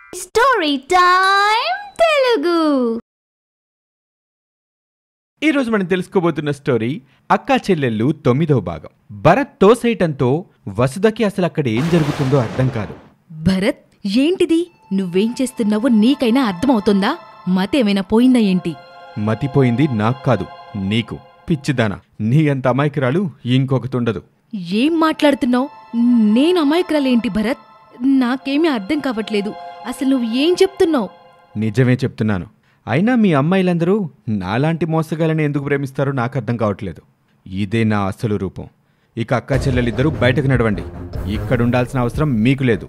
story time Telugu ఈ రోజు మనం తెలుసుకోబోతున్న స్టోరీ అక్కా చెల్లెళ్ళు తొమ్మిదో భాగం భరత్ తోసేయటంతో వసుధకి అసలు అక్కడ ఏం జరుగుతుందో అర్థం కాదు భరత్ ఏంటిది నువ్వేం చేస్తున్నావో నీకైనా అర్థమవుతుందా మతేమైనా పోయిందా ఏంటి మతిపోయింది నాకు కాదు నీకు పిచ్చిదానా నీ అంత అమాయకురాలు ఇంకొకతుండదు ఏం మాట్లాడుతున్నావు నేను అమాయకురాలేంటి భరత్ నాకేమీ అర్థం కావట్లేదు అసలు నువ్వు ఏం చెప్తున్నావు నిజమే చెప్తున్నాను అయినా మీ అమ్మాయిలందరూ నాలాంటి మోసగాలని ఎందుకు ప్రేమిస్తారో నాకు అర్థం కావట్లేదు ఇదే నా అసలు రూపం ఇక అక్కా చెల్లెలిద్దరూ బయటకు నడవండి ఇక్కడుండాల్సిన అవసరం మీకు లేదు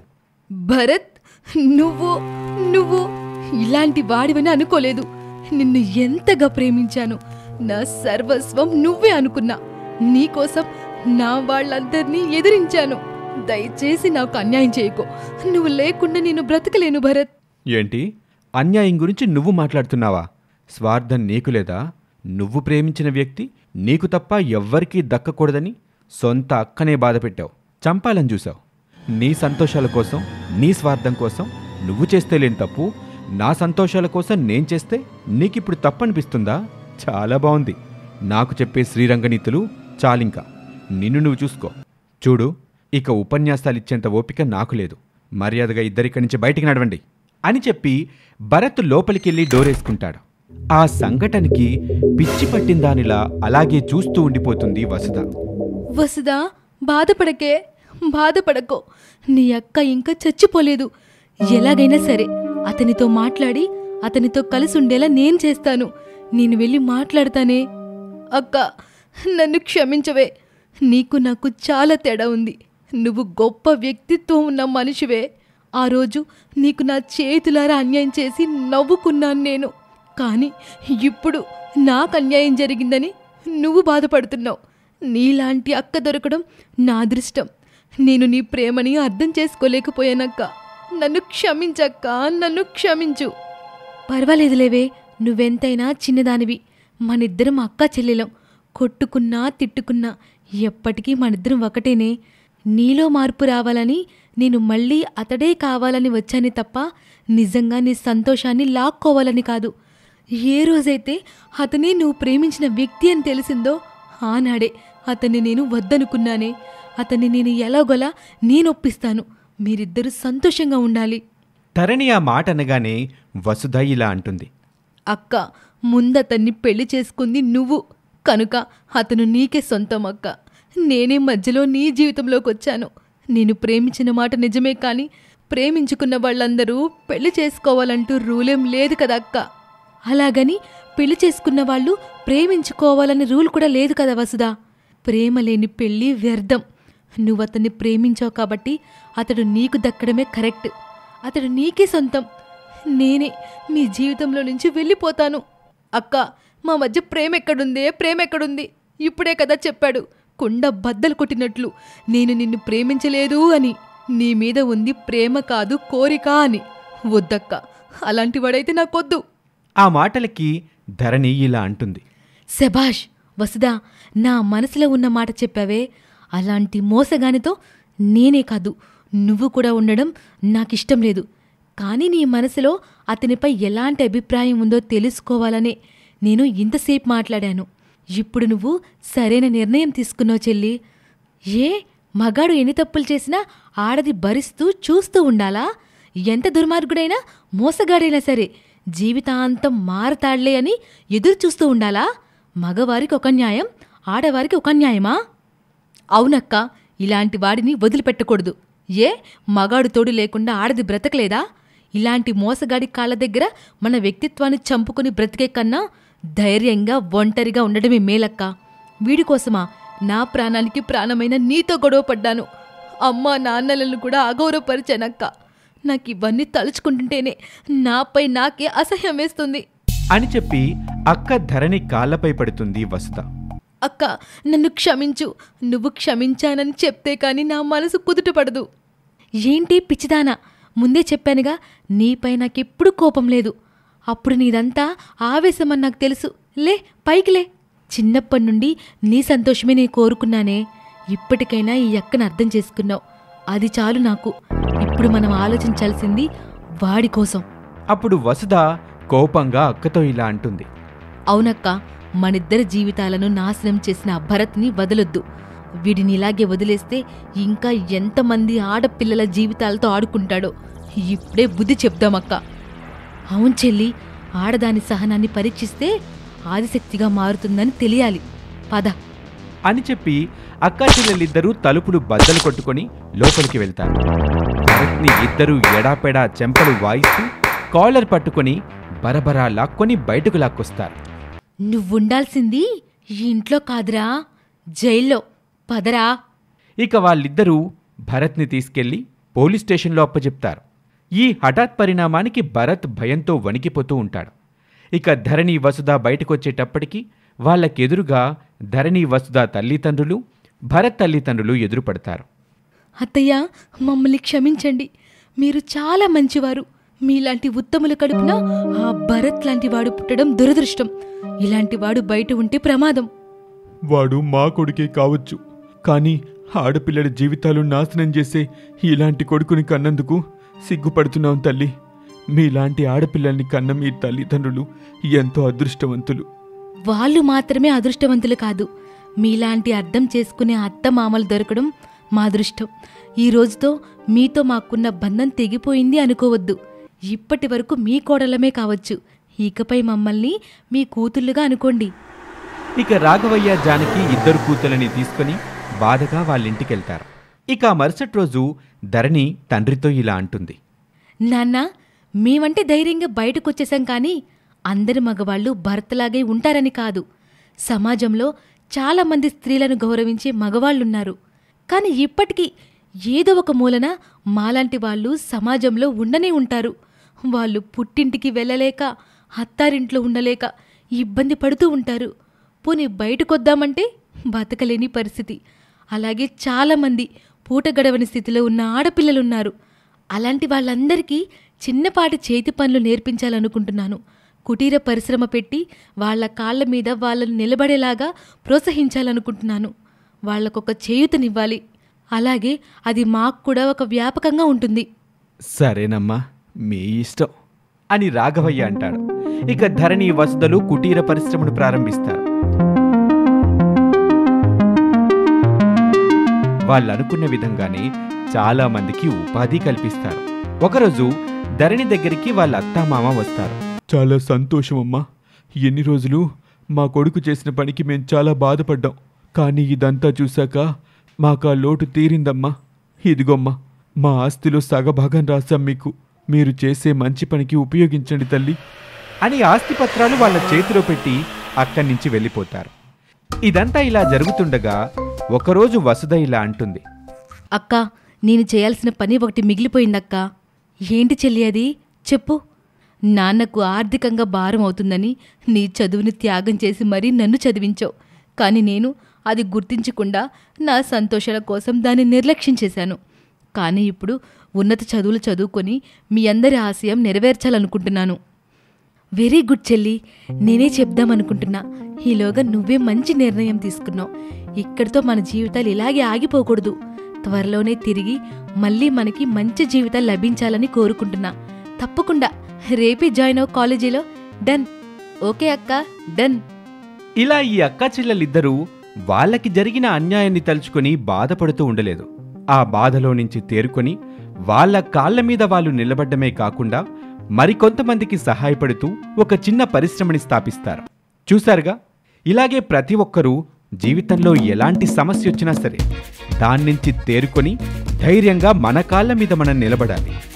భరత్ నువ్వు నువ్వు ఇలాంటి వాడివని అనుకోలేదు నిన్ను ఎంతగా ప్రేమించాను నా సర్వస్వం నువ్వే అనుకున్నా నీకోసం నా వాళ్ళందరినీ ఎదిరించాను దయచేసి నాకు అన్యాయం చేయకో నువ్వు లేకుండా నేను బ్రతకలేను భరత్ ఏంటి అన్యాయం గురించి నువ్వు మాట్లాడుతున్నావా స్వార్థం నీకు లేదా నువ్వు ప్రేమించిన వ్యక్తి నీకు తప్ప ఎవ్వరికీ దక్కకూడదని సొంత అక్కనే బాధ పెట్టావు చంపాలని చూసావు నీ సంతోషాల కోసం నీ స్వార్థం కోసం నువ్వు చేస్తే లేని తప్పు నా సంతోషాల కోసం నేను చేస్తే నీకిప్పుడు తప్పనిపిస్తుందా చాలా బాగుంది నాకు చెప్పే శ్రీరంగనీతులు చాలింకా నిన్ను నువ్వు చూసుకో చూడు ఇక ఉపన్యాసాలిచ్చేంత ఓపిక నాకు లేదు మర్యాదగా ఇద్దరిక్కడి నుంచి బయటికి నడవండి అని చెప్పి భరత్ లోపలికెళ్ళి డోరేసుకుంటాడు ఆ సంఘటనకి పిచ్చి పట్టిన దానిలా అలాగే చూస్తూ ఉండిపోతుంది వసుధ వసుదా బాధపడకే బాధపడకో నీ అక్క ఇంకా చచ్చిపోలేదు ఎలాగైనా సరే అతనితో మాట్లాడి అతనితో కలిసి ఉండేలా నేను చేస్తాను నేను వెళ్ళి మాట్లాడతానే అక్క నన్ను క్షమించవే నీకు నాకు చాలా తేడా ఉంది నువ్వు గొప్ప వ్యక్తిత్వం ఉన్న మనిషివే ఆ రోజు నీకు నా చేతులారా అన్యాయం చేసి నవ్వుకున్నాను నేను కానీ ఇప్పుడు నాకు అన్యాయం జరిగిందని నువ్వు బాధపడుతున్నావు నీలాంటి అక్క దొరకడం నా అదృష్టం నేను నీ ప్రేమని అర్థం చేసుకోలేకపోయానక్క నన్ను క్షమించక్క నన్ను క్షమించు పర్వాలేదులేవే నువ్వెంతైనా చిన్నదానివి మనిద్దరం అక్క చెల్లెలం కొట్టుకున్నా తిట్టుకున్నా ఎప్పటికీ మనిద్దరం ఒకటేనే నీలో మార్పు రావాలని నేను మళ్ళీ అతడే కావాలని వచ్చానే తప్ప నిజంగా నీ సంతోషాన్ని లాక్కోవాలని కాదు ఏ రోజైతే అతనే నువ్వు ప్రేమించిన వ్యక్తి అని తెలిసిందో ఆనాడే అతన్ని నేను వద్దనుకున్నానే అతన్ని నేను ఎలాగోలా నేను ఒప్పిస్తాను మీరిద్దరూ సంతోషంగా ఉండాలి తరణి ఆ మాట అనగానే వసుధ ఇలా అంటుంది అక్క ముందతన్ని పెళ్లి చేసుకుంది నువ్వు కనుక అతను నీకే సొంతం అక్క నేనే మధ్యలో నీ జీవితంలోకి వచ్చాను నేను ప్రేమించిన మాట నిజమే కానీ ప్రేమించుకున్న వాళ్ళందరూ పెళ్లి చేసుకోవాలంటూ రూలేం లేదు కదా అక్క అలాగని పెళ్లి చేసుకున్న వాళ్ళు ప్రేమించుకోవాలని రూల్ కూడా లేదు కదా వసుదా ప్రేమ లేని పెళ్లి వ్యర్థం నువ్వు అతన్ని ప్రేమించావు కాబట్టి అతడు నీకు దక్కడమే కరెక్ట్ అతడు నీకే సొంతం నేనే మీ జీవితంలో నుంచి వెళ్ళిపోతాను అక్క మా మధ్య ప్రేమ ఎక్కడుందే ప్రేమ ఎక్కడుంది ఇప్పుడే కదా చెప్పాడు కుండ బద్దలు కొట్టినట్లు నేను నిన్ను ప్రేమించలేదు అని నీ మీద ఉంది ప్రేమ కాదు కోరిక అని వద్దక్క అలాంటి వాడైతే నాకొద్దు ఆ మాటలకి ధరణి ఇలా అంటుంది శభాష్ వసుదా నా మనసులో ఉన్న మాట చెప్పావే అలాంటి మోసగానితో నేనే కాదు నువ్వు కూడా ఉండడం నాకిష్టం లేదు కానీ నీ మనసులో అతనిపై ఎలాంటి అభిప్రాయం ఉందో తెలుసుకోవాలనే నేను ఇంతసేపు మాట్లాడాను ఇప్పుడు నువ్వు సరైన నిర్ణయం తీసుకున్నావు చెల్లి ఏ మగాడు ఎన్ని తప్పులు చేసినా ఆడది భరిస్తూ చూస్తూ ఉండాలా ఎంత దుర్మార్గుడైనా మోసగాడైనా సరే జీవితాంతం మారతాళ్లే అని ఎదురు చూస్తూ ఉండాలా మగవారికి ఒక న్యాయం ఆడవారికి ఒక న్యాయమా అవునక్క ఇలాంటి వాడిని వదిలిపెట్టకూడదు ఏ మగాడు తోడు లేకుండా ఆడది బ్రతకలేదా ఇలాంటి మోసగాడి కాళ్ళ దగ్గర మన వ్యక్తిత్వాన్ని చంపుకుని బ్రతికే కన్నా ధైర్యంగా ఒంటరిగా ఉండడమే మేలక్క వీడి కోసమా నా ప్రాణానికి ప్రాణమైన నీతో గొడవ పడ్డాను అమ్మా నాన్నలను కూడా అగౌరవపరిచానక్క నాకు ఇవన్నీ తలుచుకుంటుంటేనే నాపై నాకే అసహ్యం వేస్తుంది అని చెప్పి అక్క ధరణి కాళ్ళపై పడుతుంది వసుధ అక్క నన్ను క్షమించు నువ్వు క్షమించానని చెప్తే కాని నా మనసు కుదుటపడదు ఏంటి పిచ్చిదానా ముందే చెప్పానుగా నీపై నాకెప్పుడు కోపం లేదు అప్పుడు నీదంతా ఆవేశమని నాకు తెలుసు లే పైకి లే చిన్నప్పటి నుండి నీ సంతోషమే నేను కోరుకున్నానే ఇప్పటికైనా ఈ అక్కను అర్థం చేసుకున్నావు అది చాలు నాకు ఇప్పుడు మనం ఆలోచించాల్సింది వాడి కోసం అప్పుడు వసుధ కోపంగా అక్కతో ఇలా అంటుంది అవునక్క మనిద్దరి జీవితాలను నాశనం చేసిన ఆ భరత్ని వదలొద్దు వీడిని ఇలాగే వదిలేస్తే ఇంకా ఎంతమంది ఆడపిల్లల జీవితాలతో ఆడుకుంటాడో ఇప్పుడే బుద్ధి చెప్దామక్క అవును చెల్లి ఆడదాని సహనాన్ని పరీక్షిస్తే ఆదిశక్తిగా మారుతుందని తెలియాలి పద అని చెప్పి అక్కా చెల్లెలిద్దరూ తలుపులు బద్దలు కొట్టుకొని లోపలికి వెళ్తారు భరత్ని ఇద్దరూ ఎడాపెడా చెంపలు వాయిస్తూ కాలర్ పట్టుకొని బరబరా లాక్కొని బయటకు లాక్కొస్తారు నువ్వుండాల్సింది ఈ ఇంట్లో కాదురా జైల్లో పదరా ఇక వాళ్ళిద్దరూ భరత్ని తీసుకెళ్లి పోలీస్ స్టేషన్లో అప్పచెప్తారు ఈ హఠాత్ పరిణామానికి భరత్ భయంతో వణికిపోతూ ఉంటాడు ఇక ధరణి వసుధ బయటకొచ్చేటప్పటికి వాళ్ళకెదురుగా ధరణి వసుధ తల్లిదండ్రులు భరత్ తల్లిదండ్రులు ఎదురుపడతారు అత్తయ్య మమ్మల్ని క్షమించండి మీరు చాలా మంచివారు మీలాంటి ఉత్తముల కడుపున ఆ భరత్ లాంటి వాడు పుట్టడం దురదృష్టం ఇలాంటి వాడు బయట ఉంటే ప్రమాదం వాడు మా కొడుకే కావచ్చు కానీ ఆడపిల్లల జీవితాలు నాశనం చేసే ఇలాంటి కొడుకుని కన్నందుకు సిగ్గుపడుతున్నాం తల్లి మీలాంటి ఆడపిల్లల్ని కన్న మీ తల్లిదండ్రులు ఎంతో అదృష్టవంతులు వాళ్ళు మాత్రమే అదృష్టవంతులు కాదు మీలాంటి అర్థం చేసుకునే అత్త మామలు దొరకడం మా అదృష్టం ఈ రోజుతో మీతో మాకున్న బంధం తెగిపోయింది అనుకోవద్దు ఇప్పటి వరకు మీ కోడలమే కావచ్చు ఇకపై మమ్మల్ని మీ కూతుళ్ళుగా అనుకోండి ఇక రాఘవయ్య జానకి ఇద్దరు కూతులని తీసుకొని బాధగా వాళ్ళింటికెళ్తారు ఇక ఆ మరుసటి రోజు ధరణి తండ్రితో ఇలా అంటుంది నాన్న మేమంటే ధైర్యంగా బయటకొచ్చేసాం కానీ అందరి మగవాళ్ళు భర్తలాగే ఉంటారని కాదు సమాజంలో చాలామంది స్త్రీలను గౌరవించే మగవాళ్ళున్నారు కానీ ఇప్పటికీ ఏదో ఒక మూలన మాలాంటి వాళ్ళు సమాజంలో ఉండనే ఉంటారు వాళ్ళు పుట్టింటికి వెళ్ళలేక అత్తారింట్లో ఉండలేక ఇబ్బంది పడుతూ ఉంటారు పోనీ బయటకొద్దామంటే బతకలేని పరిస్థితి అలాగే చాలామంది పూట గడవని స్థితిలో ఉన్న ఆడపిల్లలున్నారు అలాంటి వాళ్ళందరికీ చిన్నపాటి చేతి పనులు నేర్పించాలనుకుంటున్నాను కుటీర పరిశ్రమ పెట్టి వాళ్ళ కాళ్ళ మీద వాళ్ళని నిలబడేలాగా ప్రోత్సహించాలనుకుంటున్నాను వాళ్ళకొక చేయూతనివ్వాలి అలాగే అది మాకు కూడా ఒక వ్యాపకంగా ఉంటుంది సరేనమ్మా మీ ఇష్టం అని రాఘవయ్య అంటాడు ఇక ధరణి వసుదలు కుటీర పరిశ్రమను ప్రారంభిస్తారు వాళ్ళు అనుకున్న విధంగానే చాలా మందికి ఉపాధి కల్పిస్తారు ఒకరోజు ధరణి దగ్గరికి వాళ్ళ అత్తామామ వస్తారు చాలా సంతోషం అమ్మా ఎన్ని రోజులు మా కొడుకు చేసిన పనికి మేం చాలా బాధపడ్డాం కానీ ఇదంతా చూశాక మాకు ఆ లోటు తీరిందమ్మా ఇదిగోమ్మా మా ఆస్తిలో సగభాగం రాశాం మీకు మీరు చేసే మంచి పనికి ఉపయోగించండి తల్లి అని ఆస్తి పత్రాలు వాళ్ళ చేతిలో పెట్టి అక్కడి నుంచి వెళ్ళిపోతారు ఇదంతా ఇలా జరుగుతుండగా ఒకరోజు వసుధ ఇలా అంటుంది అక్క నేను చేయాల్సిన పని ఒకటి మిగిలిపోయిందక్క ఏంటి చెల్లి అది చెప్పు నాన్నకు ఆర్థికంగా భారం అవుతుందని నీ చదువుని త్యాగం చేసి మరీ నన్ను చదివించావు కానీ నేను అది గుర్తించకుండా నా సంతోషాల కోసం దాన్ని నిర్లక్ష్యం చేశాను కానీ ఇప్పుడు ఉన్నత చదువులు చదువుకొని మీ అందరి ఆశయం నెరవేర్చాలనుకుంటున్నాను వెరీ గుడ్ చెల్లి నేనే చెప్దామనుకుంటున్నా ఈలోగా నువ్వే మంచి నిర్ణయం తీసుకున్నావు ఇక్కడితో మన జీవితాలు ఇలాగే ఆగిపోకూడదు త్వరలోనే తిరిగి మళ్ళీ మనకి మంచి జీవితాలు లభించాలని కోరుకుంటున్నా తప్పకుండా రేపే జాయిన్ అవ్వ కాలేజీలో డన్ ఓకే అక్క డన్ ఇలా ఈ అక్కా చెల్లెలిద్దరూ వాళ్ళకి జరిగిన అన్యాయాన్ని తలుచుకొని బాధపడుతూ ఉండలేదు ఆ బాధలో నుంచి తేరుకొని వాళ్ళ కాళ్ళ మీద వాళ్ళు నిలబడ్డమే కాకుండా మరికొంతమందికి సహాయపడుతూ ఒక చిన్న పరిశ్రమని స్థాపిస్తారు చూశారుగా ఇలాగే ప్రతి ఒక్కరూ జీవితంలో ఎలాంటి సమస్య వచ్చినా సరే దాన్నించి తేరుకొని ధైర్యంగా మన కాళ్ళ మీద మనం నిలబడాలి